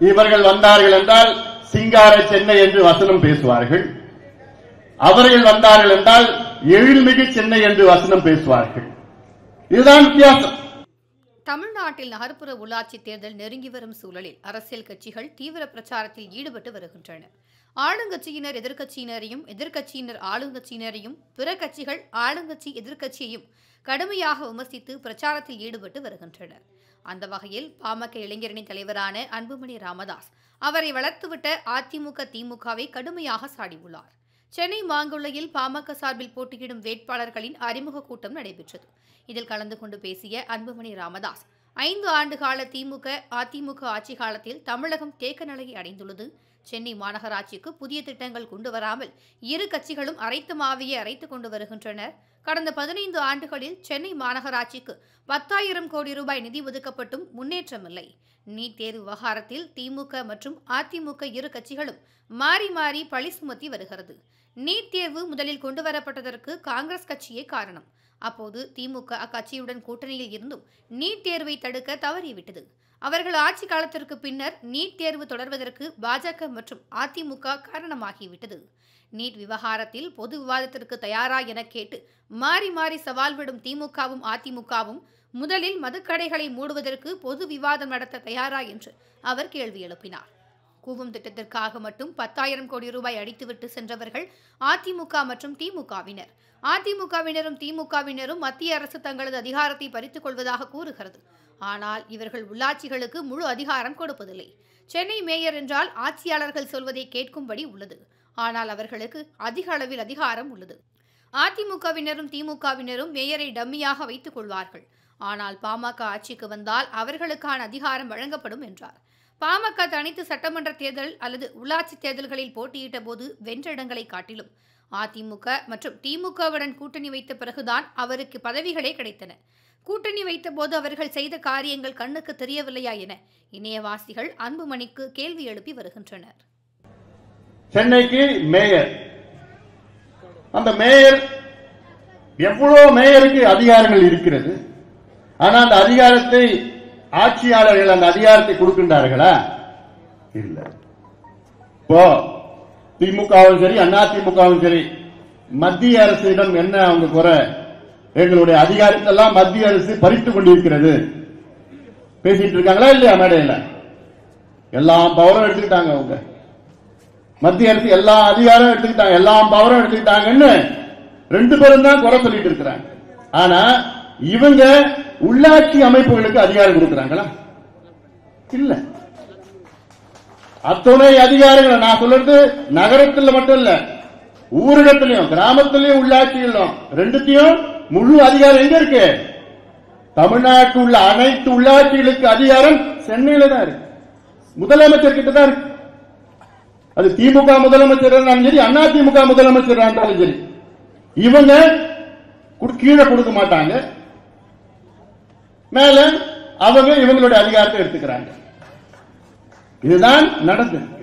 இவர்கள் வந்தார்கள் என்றால் சிங்கார சென்னை என்று வசனம் பேசுவார்கள் அவர்கள் வந்தார்கள் என்றால் எழில்மிகு சென்னை என்று வசனம் பேசுவார்கள் இதுதான் வித்தியாசம் தமிழ்நாட்டில் நகர்ப்புற உள்ளாட்சி தேர்தல் நெருங்கி வரும் சூழலில் அரசியல் கட்சிகள் தீவிர பிரச்சாரத்தில் ஈடுபட்டு வருகின்றன ஆளுங்கட்சியினர் எதிர்க்கட்சியினரையும் எதிர்க்கட்சியினர் ஆளுங்கட்சியினரையும் பிற கட்சிகள் ஆளுங்கட்சி எதிர்க்கட்சியையும் கடுமையாக விமர்சித்து பிரச்சாரத்தில் ஈடுபட்டு வருகின்றனர் அந்த வகையில் பாமக இளைஞரணி தலைவரான அன்புமணி ராமதாஸ் அவரை வளர்த்துவிட்ட அதிமுக திமுகவை கடுமையாக சாடியுள்ளார் சென்னை மாங்குள்ளையில் பாமக சார்பில் போட்டியிடும் வேட்பாளர்களின் அறிமுக கூட்டம் நடைபெற்றது இதில் கலந்து கொண்டு பேசிய அன்புமணி ராமதாஸ் ஐந்து ஆண்டு கால திமுக அதிமுக ஆட்சி காலத்தில் தமிழகம் தேக்க நிலையை அடைந்துள்ளது சென்னை மாநகராட்சிக்கு புதிய திட்டங்கள் கொண்டு வராமல் இரு கட்சிகளும் அரைத்து மாவியை அரைத்துக் கொண்டு வருகின்றனர் கடந்த பதினைந்து ஆண்டுகளில் சென்னை மாநகராட்சிக்கு பத்தாயிரம் கோடி ரூபாய் நிதி ஒதுக்கப்பட்டும் முன்னேற்றமில்லை நீட் தேர்வு விவகாரத்தில் திமுக மற்றும் அதிமுக இரு கட்சிகளும் மாறி மாறி பழி சுமத்தி வருகிறது நீட் தேர்வு முதலில் கொண்டுவரப்பட்டதற்கு காங்கிரஸ் கட்சியே காரணம் அப்போது திமுக அக்கட்சியுடன் கூட்டணியில் இருந்தும் நீட் தேர்வை தடுக்க தவறிவிட்டது அவர்கள் ஆட்சி காலத்திற்கு பின்னர் நீட் தேர்வு தொடர்வதற்கு பாஜக மற்றும் அதிமுக காரணமாகிவிட்டது நீட் விவகாரத்தில் பொது விவாதத்திற்கு தயாரா என கேட்டு மாறி மாறி சவால் விடும் திமுகவும் அதிமுகவும் முதலில் மதுக்கடைகளை மூடுவதற்கு பொது விவாதம் நடத்த தயாரா என்று அவர் கேள்வி எழுப்பினார் கூவம் திட்டத்திற்காக மட்டும் பத்தாயிரம் கோடி ரூபாய் அடித்துவிட்டு சென்றவர்கள் அதிமுக மற்றும் திமுகவினர் அதிமுகவினரும் திமுகவினரும் மத்திய அரசு தங்களது அதிகாரத்தை பறித்துக் கொள்வதாக கூறுகிறது ஆனால் இவர்கள் உள்ளாட்சிகளுக்கு முழு அதிகாரம் கொடுப்பதில்லை சென்னை மேயர் என்றால் ஆட்சியாளர்கள் சொல்வதை கேட்கும்படி உள்ளது ஆனால் அவர்களுக்கு அதிக அளவில் அதிகாரம் உள்ளது அதிமுகவினரும் திமுகவினரும் மேயரை டம்மியாக வைத்துக் கொள்வார்கள் ஆனால் பாமக ஆட்சிக்கு வந்தால் அவர்களுக்கான அதிகாரம் வழங்கப்படும் என்றார் பாமக தனித்து சட்டமன்ற தேர்தல் அல்லது உள்ளாட்சி தேர்தல்களில் போட்டியிட்ட போது வென்ற இடங்களை காட்டிலும் அதிமுக மற்றும் திமுகவுடன் கூட்டணி வைத்த பிறகுதான் அவருக்கு பதவிகளே கிடைத்தன கூட்டணி வைத்த போது அவர்கள் செய்த காரியங்கள் கண்ணுக்கு தெரியவில்லையா என இணையவாசிகள் அன்புமணிக்கு கேள்வி எழுப்பி வருகின்றனர் சென்னைக்கு மேயர் அந்த மேயர் எவ்வளவு மேயருக்கு அதிகாரங்கள் இருக்கிறது ஆனா அந்த அதிகாரத்தை ஆட்சியாளர்கள் அந்த அதிகாரத்தை கொடுக்கின்றார்களா இல்ல இப்போ திமுகவும் சரி அண்ணா திமுகவும் சரி மத்திய அரசிடம் என்ன அவங்க குறை எங்களுடைய அதிகாரத்தெல்லாம் மத்திய அரசு பறித்துக் கொண்டிருக்கிறது பேசிட்டு இருக்காங்களா இல்லையா மேடையில எல்லாம் பவரும் எடுத்துக்கிட்டாங்க அவங்க மத்திய அரசு எல்லா அதிகாரம் எடுத்துக்கிட்டாங்க எல்லா பவரும் எடுத்துக்கிட்டாங்கன்னு ரெண்டு பேரும் தான் குறை சொல்லிட்டு இருக்கிறாங்க ஆனா இவங்க உள்ளாட்சி அமைப்புகளுக்கு அதிகாரம் கொடுக்கறாங்களா இல்ல அத்துணை அதிகாரங்களை நான் சொல்றது நகரத்துல மட்டும் இல்ல ஊரகத்திலையும் கிராமத்திலையும் உள்ளாட்சியிலும் ரெண்டுத்தையும் முழு அதிகாரம் எங்க இருக்கு தமிழ்நாட்டில் உள்ள அனைத்து உள்ளாட்சிகளுக்கு அதிகாரம் சென்னையில தான் இருக்கு முதலமைச்சர் கிட்ட தான் இருக்கு அது திமுக முதலமைச்சர் இருந்தாலும் சரி அண்ணா திமுக முதலமைச்சர் இருந்தாலும் சரி இவங்க குடு- கீழே கொடுக்க மாட்டாங்க மேல அவங்க இவங்களுடைய அதிகாரத்தை எடுத்துக்கிறாங்க இதுதான் நடந்தது